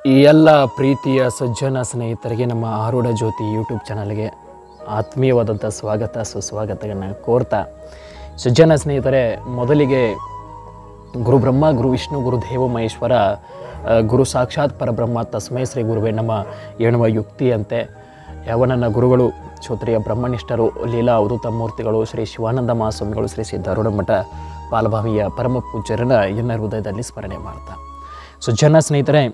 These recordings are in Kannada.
ಈ ಎಲ್ಲ ಪ್ರೀತಿಯ ಸಜ್ಜನ ಸ್ನೇಹಿತರಿಗೆ ನಮ್ಮ ಆರೂಢ ಜ್ಯೋತಿ ಯೂಟ್ಯೂಬ್ ಚಾನಲ್ಗೆ ಆತ್ಮೀಯವಾದಂಥ ಸ್ವಾಗತ ಸುಸ್ವಾಗತವನ್ನು ಕೋರ್ತಾ ಸಜ್ಜನ ಸ್ನೇಹಿತರೆ ಮೊದಲಿಗೆ ಗುರು ಬ್ರಹ್ಮ ಗುರು ವಿಷ್ಣು ಗುರು ದೇವ ಮಹೇಶ್ವರ ಆ, ಗುರು ಸಾಕ್ಷಾತ್ ಪರಬ್ರಹ್ಮ ತಸ್ಮೈ ಶ್ರೀ ಗುರುವೇ ನಮ್ಮ ಎನ್ನುವ ಯುಕ್ತಿಯಂತೆ ಯಾವ ನನ್ನ ಗುರುಗಳು ಕ್ಷೋತ್ರಿಯ ಬ್ರಹ್ಮನಿಷ್ಠರು ಲೀಲಾ ಅವಧೂತ ಮೂರ್ತಿಗಳು ಶ್ರೀ ಶಿವಾನಂದ ಮಹಾಸ್ವಾಮಿಗಳು ಶ್ರೀ ಸಿದ್ಧಾರೂಢ ಮಠ ಪಾಲಭಾವಿಯ ಪರಮ ಪೂಜ್ಯರನ್ನ ಎನ್ನ ಹೃದಯದಲ್ಲಿ ಸ್ಮರಣೆ ಮಾಡ್ತಾ ಸೊ ಜನ ಸ್ನೇಹಿತರೆ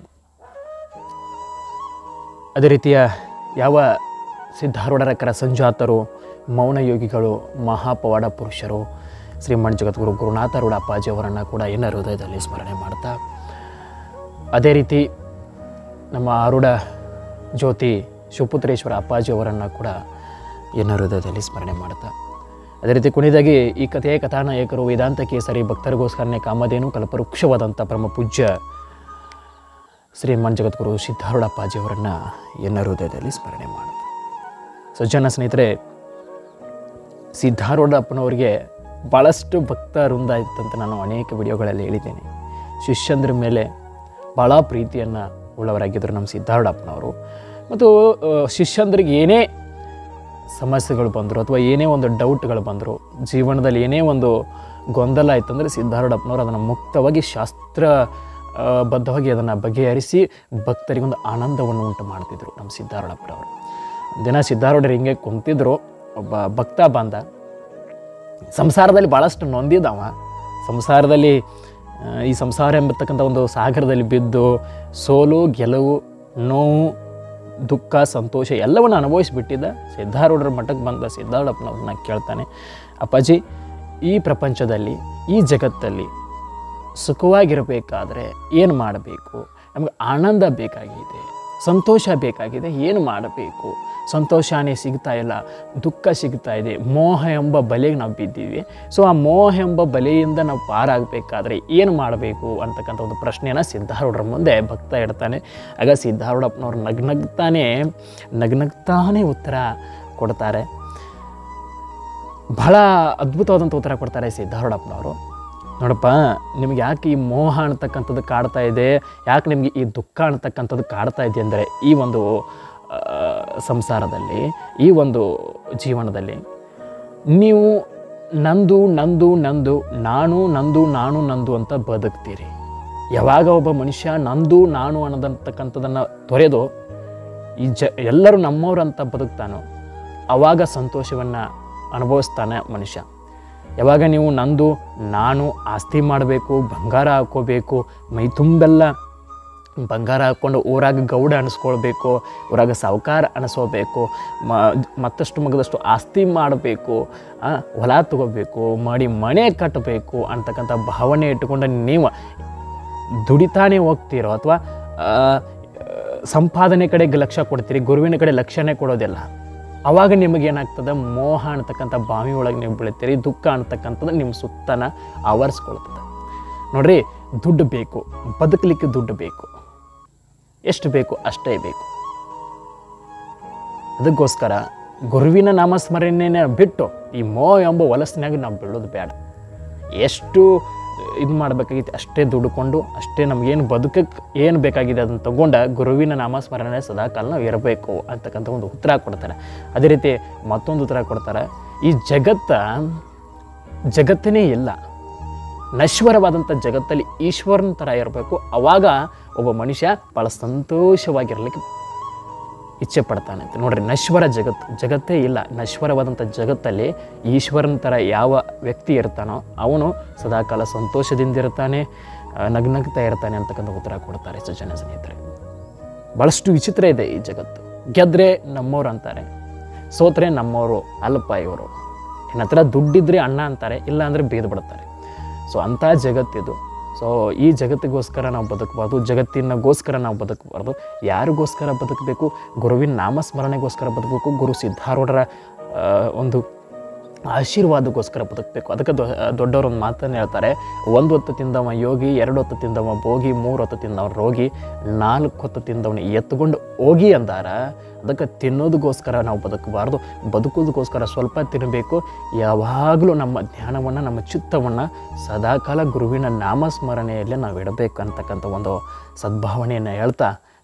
ಅದೇ ರೀತಿಯ ಯಾವ ಸಿದ್ಧಾರೂಢರ ಕರ ಸಂಜಾತರು ಮೌನ ಯೋಗಿಗಳು ಮಹಾಪವಾಡ ಪುರುಷರು ಶ್ರೀಮಣ್ ಜಗದ್ಗುರು ಗುರುನಾಥರೂಢ ಅಪ್ಪಾಜಿಯವರನ್ನು ಕೂಡ ಎನ್ನ ಹೃದಯದಲ್ಲಿ ಸ್ಮರಣೆ ಮಾಡ್ತಾ ಅದೇ ರೀತಿ ನಮ್ಮ ಆರೂಢ ಜ್ಯೋತಿ ಶಿವಪುತ್ರೇಶ್ವರ ಅಪ್ಪಾಜಿಯವರನ್ನು ಕೂಡ ಎನ್ನ ಹೃದಯದಲ್ಲಿ ಸ್ಮರಣೆ ಮಾಡ್ತಾ ಅದೇ ರೀತಿ ಕುಣಿದಾಗಿ ಈ ಕಥೆಯ ಕಥಾನಾಯಕರು ವೇದಾಂತ ಕೇಸರಿ ಭಕ್ತರಿಗೋಸ್ಕರನೇ ಕಾಮಧೇನು ಕಲ್ಪವೃಕ್ಷವಾದಂಥ ಪರಮ ಪೂಜ್ಯ ಶ್ರೀ ಜಗದ್ಗುರು ಸಿದ್ಧಾರೂಢ ಅಪ್ಪಾಜಿಯವರನ್ನು ಎನ್ನ ಹೃದಯದಲ್ಲಿ ಸ್ಮರಣೆ ಮಾಡುತ್ತೆ ಸಜ್ಜನ ಸ್ನೇಹಿತರೆ ಸಿದ್ಧಾರೂಢ ಅಪ್ಪನವರಿಗೆ ಭಾಳಷ್ಟು ಭಕ್ತ ವೃಂದ ಇತ್ತಂತ ನಾನು ಅನೇಕ ವಿಡಿಯೋಗಳಲ್ಲಿ ಹೇಳಿದ್ದೇನೆ ಶಿಷ್ಯಂದ್ರ ಮೇಲೆ ಭಾಳ ಪ್ರೀತಿಯನ್ನು ಉಳ್ಳವರಾಗಿದ್ದರು ನಮ್ಮ ಸಿದ್ಧಾರೂಢ ಅಪ್ಪನವರು ಮತ್ತು ಆ, ಶಿಷ್ಯಂದ್ರಿಗೆ ಏನೇ ಸಮಸ್ಯೆಗಳು ಬಂದರು ಅಥವಾ ಏನೇ ಒಂದು ಡೌಟ್ಗಳು ಬಂದರು ಜೀವನದಲ್ಲಿ ಏನೇ ಒಂದು ಗೊಂದಲ ಆಯ್ತಂದರೆ ಸಿದ್ಧಾರೂಢಪ್ಪನವರು ಅದನ್ನು ಮುಕ್ತವಾಗಿ ಶಾಸ್ತ್ರ ಆ, ಬದ್ಧವಾಗಿ ಅದನ್ನು ಬಗೆಹರಿಸಿ ಭಕ್ತರಿಗೊಂದು ಆನಂದವನ್ನು ಉಂಟು ಮಾಡ್ತಿದ್ರು ನಮ್ಮ ಸಿದ್ಧಾರೂಢಪ್ಪನವರು ದಿನ ಸಿದ್ಧಾರೂಢರು ಹಿಂಗೆ ಕುಂತಿದ್ರು ಒಬ್ಬ ಭಕ್ತ ಬಂದ ಸಂಸಾರದಲ್ಲಿ ಭಾಳಷ್ಟು ನೊಂದಿದ್ದವ ಸಂಸಾರದಲ್ಲಿ ಆ, ಈ ಸಂಸಾರ ಎಂಬತಕ್ಕಂಥ ಒಂದು ಸಾಗರದಲ್ಲಿ ಬಿದ್ದು ಸೋಲು ಗೆಲುವು ನೋವು ದುಃಖ ಸಂತೋಷ ಎಲ್ಲವನ್ನು ಅನುಭವಿಸಿಬಿಟ್ಟಿದ್ದ ಸಿದ್ಧಾರೂಢರ ಮಠಕ್ಕೆ ಬಂದ ಸಿದ್ಧಾರೂಢಪ್ಪನವ್ರನ್ನ ಕೇಳ್ತಾನೆ ಅಪ್ಪಾಜಿ ಈ ಪ್ರಪಂಚದಲ್ಲಿ ಈ ಜಗತ್ತಲ್ಲಿ ಸುಖವಾಗಿರಬೇಕಾದ್ರೆ ಏನು ಮಾಡಬೇಕು ನಮಗೆ ಆನಂದ ಬೇಕಾಗಿದೆ ಸಂತೋಷ ಬೇಕಾಗಿದೆ ಏನು ಮಾಡಬೇಕು ಸಂತೋಷನೇ ಸಿಗ್ತಾ ಇಲ್ಲ ದುಃಖ ಸಿಗ್ತಾ ಇದೆ ಮೋಹ ಎಂಬ ಬಲೆಗೆ ನಾವು ಬಿದ್ದೀವಿ ಸೊ ಆ ಮೋಹ ಎಂಬ ಬಲೆಯಿಂದ ನಾವು ಪಾರಾಗಬೇಕಾದ್ರೆ ಏನು ಮಾಡಬೇಕು ಅಂತಕ್ಕಂಥ ಒಂದು ಪ್ರಶ್ನೆಯನ್ನು ಸಿದ್ಧಾರೂಢರ ಮುಂದೆ ಭಕ್ತ ಇಡ್ತಾನೆ ಆಗ ಸಿದ್ಧಾರೂಢಪ್ಪನವ್ರು ನಗ್ನಗ್ತಾನೆ ನಗ್ನಗ್ತಾನೆ ಉತ್ತರ ಕೊಡ್ತಾರೆ ಬಹಳ ಅದ್ಭುತವಾದಂಥ ಉತ್ತರ ಕೊಡ್ತಾರೆ ಸಿದ್ಧಾರೂಢಪ್ಪನವರು ನೋಡಪ್ಪ ನಿಮ್ಗೆ ಯಾಕೆ ಈ ಮೋಹ ಅನ್ನತಕ್ಕಂಥದ್ದು ಕಾಡ್ತಾ ಇದೆ ಯಾಕೆ ನಿಮಗೆ ಈ ದುಃಖ ಅನ್ನತಕ್ಕಂಥದ್ದು ಕಾಡ್ತಾ ಇದೆ ಅಂದರೆ ಈ ಒಂದು ಆ, ಸಂಸಾರದಲ್ಲಿ ಈ ಒಂದು ಜೀವನದಲ್ಲಿ ನೀವು ನಂದು ನಂದು ನಂದು ನಾನು ನಂದು ನಾನು ನಂದು ಅಂತ ಬದುಕ್ತೀರಿ ಯಾವಾಗ ಒಬ್ಬ ಮನುಷ್ಯ ನಂದು ನಾನು ಅನ್ನೋದಂತಕ್ಕಂಥದ್ದನ್ನು ತೊರೆದು ಈ ಜ ಎಲ್ಲರೂ ನಮ್ಮವ್ರು ಅಂತ ಬದುಕ್ತಾನೋ ಆವಾಗ ಸಂತೋಷವನ್ನು ಅನುಭವಿಸ್ತಾನೆ ಮನುಷ್ಯ ಯಾವಾಗ ನೀವು ನಂದು ನಾನು ಆಸ್ತಿ ಮಾಡಬೇಕು ಬಂಗಾರ ಹಾಕ್ಕೋಬೇಕು ಮೈ ತುಂಬೆಲ್ಲ ಬಂಗಾರ ಹಾಕ್ಕೊಂಡು ಊರಾಗ ಗೌಡ ಅನಿಸ್ಕೊಳ್ಬೇಕು ಊರಾಗ ಸಾವುಕಾರ ಅನಿಸ್ಕೋಬೇಕು ಮ ಮತ್ತಷ್ಟು ಮಗದಷ್ಟು ಆಸ್ತಿ ಮಾಡಬೇಕು ಆ, ಹೊಲ ತಗೋಬೇಕು ಮಾಡಿ ಮನೆ ಕಟ್ಟಬೇಕು ಅಂತಕ್ಕಂಥ ಭಾವನೆ ಇಟ್ಟುಕೊಂಡು ನೀವು ದುಡಿತಾನೆ ಹೋಗ್ತೀರೋ ಅಥವಾ ಸಂಪಾದನೆ ಕಡೆಗೆ ಲಕ್ಷ್ಯ ಕೊಡ್ತೀರಿ ಗುರುವಿನ ಕಡೆ ಲಕ್ಷ್ಯನೇ ಕೊಡೋದಿಲ್ಲ ಅವಾಗ ನಿಮಗೇನಾಗ್ತದೆ ಮೋಹ ಅನ್ನತಕ್ಕಂಥ ಬಾವಿ ಒಳಗೆ ನೀವು ಬೀಳ್ತೀರಿ ದುಃಖ ಅನ್ನತಕ್ಕಂಥದ್ದು ನಿಮ್ಮ ಸುತ್ತನ ಆವರಿಸ್ಕೊಳ್ತದೆ ನೋಡ್ರಿ ದುಡ್ಡು ಬೇಕು ಬದುಕಲಿಕ್ಕೆ ದುಡ್ಡು ಬೇಕು ಎಷ್ಟು ಬೇಕು ಅಷ್ಟೇ ಬೇಕು ಅದಕ್ಕೋಸ್ಕರ ಗುರುವಿನ ನಾಮಸ್ಮರಣೆನ ಬಿಟ್ಟು ಈ ಮೋ ಎಂಬ ಹೊಲಸಿನಾಗ ನಾವು ಬೀಳೋದು ಬೇಡ ಎಷ್ಟು ಇದು ಮಾಡಬೇಕಾಗಿತ್ತು ಅಷ್ಟೇ ದುಡ್ಕೊಂಡು ಅಷ್ಟೇ ನಮಗೇನು ಬದುಕಕ್ಕೆ ಏನು ಬೇಕಾಗಿದೆ ಅದನ್ನು ತಗೊಂಡ ಗುರುವಿನ ನಾಮಸ್ಮರಣೆ ಸದಾಕಾಲ ನಾವು ಇರಬೇಕು ಅಂತಕ್ಕಂಥ ಒಂದು ಉತ್ತರ ಕೊಡ್ತಾರೆ ಅದೇ ರೀತಿ ಮತ್ತೊಂದು ಉತ್ತರ ಕೊಡ್ತಾರೆ ಈ ಜಗತ್ತ ಜಗತ್ತನೇ ಇಲ್ಲ ನಶ್ವರವಾದಂಥ ಜಗತ್ತಲ್ಲಿ ಈಶ್ವರನ ಥರ ಇರಬೇಕು ಅವಾಗ ಒಬ್ಬ ಮನುಷ್ಯ ಭಾಳ ಸಂತೋಷವಾಗಿರಲಿಕ್ಕೆ ಇಚ್ಛೆ ಪಡ್ತಾನೆ ಅಂತ ನೋಡ್ರಿ ನಶ್ವರ ಜಗತ್ತು ಜಗತ್ತೇ ಇಲ್ಲ ನಶ್ವರವಾದಂಥ ಜಗತ್ತಲ್ಲಿ ಈಶ್ವರನ ಥರ ಯಾವ ವ್ಯಕ್ತಿ ಇರ್ತಾನೋ ಅವನು ಸದಾಕಾಲ ಸಂತೋಷದಿಂದ ಇರ್ತಾನೆ ಆ, ನಗ್ನಗ್ತಾ ಇರ್ತಾನೆ ಅಂತಕ್ಕಂಥ ಉತ್ತರ ಕೊಡ್ತಾರೆ ಸಜ್ಜನ ಸ್ನೇಹಿತರೆ ಭಾಳಷ್ಟು ವಿಚಿತ್ರ ಇದೆ ಈ ಜಗತ್ತು ಗೆದ್ರೆ ನಮ್ಮವ್ರು ಅಂತಾರೆ ಸೋತ್ರೆ ನಮ್ಮವರು ಅಲ್ಪ ಇವರು ನಿನ್ನ ಹತ್ರ ದುಡ್ಡಿದ್ರೆ ಅಣ್ಣ ಅಂತಾರೆ ಇಲ್ಲ ಅಂದರೆ ಬೇದು ಬಿಡ್ತಾರೆ ಸೊ ಅಂಥ ಜಗತ್ತಿದು ಸೊ ಈ ಜಗತ್ತಿಗೋಸ್ಕರ ನಾವು ಬದುಕಬಾರ್ದು ಜಗತ್ತಿನಗೋಸ್ಕರ ನಾವು ಬದುಕಬಾರ್ದು ಯಾರಿಗೋಸ್ಕರ ಬದುಕಬೇಕು ಗುರುವಿನ ನಾಮಸ್ಮರಣೆಗೋಸ್ಕರ ಬದುಕಬೇಕು ಗುರು ಸಿದ್ಧಾರೂಢರ ಆ, ಒಂದು ಆಶೀರ್ವಾದಕ್ಕೋಸ್ಕರ ಬದುಕಬೇಕು ಅದಕ್ಕೆ ದೊ ದೊಡ್ಡವರು ಒಂದು ಮಾತನ್ನು ಹೇಳ್ತಾರೆ ಒಂದು ಹೊತ್ತು ತಿಂದವ ಯೋಗಿ ಎರಡು ಹೊತ್ತು ತಿಂದವ ಭೋಗಿ ಮೂರು ಹೊತ್ತು ತಿಂದವ ರೋಗಿ ನಾಲ್ಕು ಹೊತ್ತು ತಿಂದವನ ಎತ್ತುಕೊಂಡು ಹೋಗಿ ಅಂದಾರ ಅದಕ್ಕೆ ತಿನ್ನೋದಕ್ಕೋಸ್ಕರ ನಾವು ಬದುಕಬಾರ್ದು ಬದುಕೋದಕ್ಕೋಸ್ಕರ ಸ್ವಲ್ಪ ತಿನ್ನಬೇಕು ಯಾವಾಗಲೂ ನಮ್ಮ ಜ್ಞಾನವನ್ನು ನಮ್ಮ ಚಿತ್ತವನ್ನು ಸದಾಕಾಲ ಗುರುವಿನ ನಾಮಸ್ಮರಣೆಯಲ್ಲೇ ನಾವು ಇಡಬೇಕು ಅಂತಕ್ಕಂಥ ಒಂದು ಸದ್ಭಾವನೆಯನ್ನು ಹೇಳ್ತಾ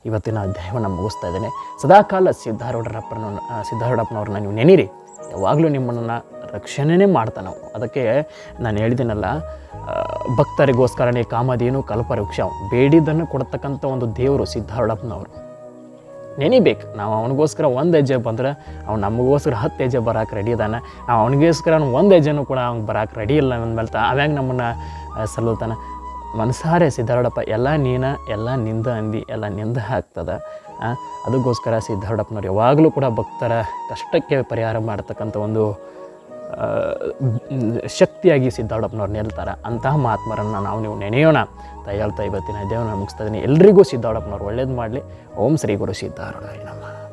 ಇವತ್ತಿನ ಅಧ್ಯಾಯವನ್ನು ಮುಗಿಸ್ತಾ ಇದ್ದೇನೆ ಸದಾಕಾಲ ಸಿದ್ಧಾರೂಢರಪ್ಪನ ಸಿದ್ಧಾರೂಢಪ್ಪನವ್ರನ್ನ ನೀವು ನೆನೀರಿ ಯಾವಾಗಲೂ ನಿಮ್ಮನ್ನು ರಕ್ಷಣೆನೇ ಮಾಡ್ತಾನೆ ನಾವು ಅದಕ್ಕೆ ನಾನು ಹೇಳಿದ್ದೀನಲ್ಲ ಆ, ಭಕ್ತರಿಗೋಸ್ಕರನೇ ಕಾಮಧೇನು ಕಲ್ಪವೃಕ್ಷ ಬೇಡಿದ್ದನ್ನು ಕೊಡ್ತಕ್ಕಂಥ ಒಂದು ದೇವರು ಸಿದ್ಧಾರೂಢಪ್ಪನವರು ನೆನಿಬೇಕು ನಾವು ಅವನಿಗೋಸ್ಕರ ಒಂದು ಹೆಜ್ಜೆ ಬಂದ್ರೆ ಅವ್ನು ನಮಗೋಸ್ಕರ ಹತ್ತು ಹೆಜ್ಜೆ ಬರೋಕೆ ರೆಡಿ ಇದ್ದಾನೆ ನಾವು ಅವನಿಗೋಸ್ಕರ ಒಂದು ಹೆಜ್ಜೆನೂ ಕೂಡ ಅವ್ನು ಬರೋಕೆ ರೆಡಿ ಇಲ್ಲ ಅಂದಮೇಲೆ ತ ಅವ್ಯಾಗ ನಮ್ಮನ್ನು ಸಲ್ಲುತ್ತಾನೆ ಮನಸಾರೆ ಸಿದ್ಧಾರೂಢಪ್ಪ ಎಲ್ಲ ನೀನ ಎಲ್ಲ ನಿಂದ ಅಂದಿ ಎಲ್ಲ ನಿಂದ ಆಗ್ತದೆ ಆ, ಅದಕ್ಕೋಸ್ಕರ ಸಿದ್ಧಾರೂಢಪ್ಪನವ್ರು ಯಾವಾಗಲೂ ಕೂಡ ಭಕ್ತರ ಕಷ್ಟಕ್ಕೆ ಪರಿಹಾರ ಮಾಡ್ತಕ್ಕಂಥ ಒಂದು ಆ, ಶಕ್ತಿಯಾಗಿ ಸಿದ್ಧಾರೂಢಪ್ಪನವ್ರು ನಿಲ್ತಾರೆ ಅಂತಹ ಮಹಾತ್ಮರನ್ನು ನಾವು ನೀವು ನೆನೆಯೋಣ ಅಂತ ಹೇಳ್ತಾ ಇವತ್ತಿನ ದೇವನ ಮುಗಿಸ್ತಾ ಇದ್ದೀನಿ ಎಲ್ರಿಗೂ ಸಿದ್ಧಾರೂಢಪ್ಪನವ್ರು ಒಳ್ಳೇದು ಮಾಡಲಿ ಓಂ ಶ್ರೀ ಗುರು ಸಿದ್ಧಾರೂಢ ನಮಃ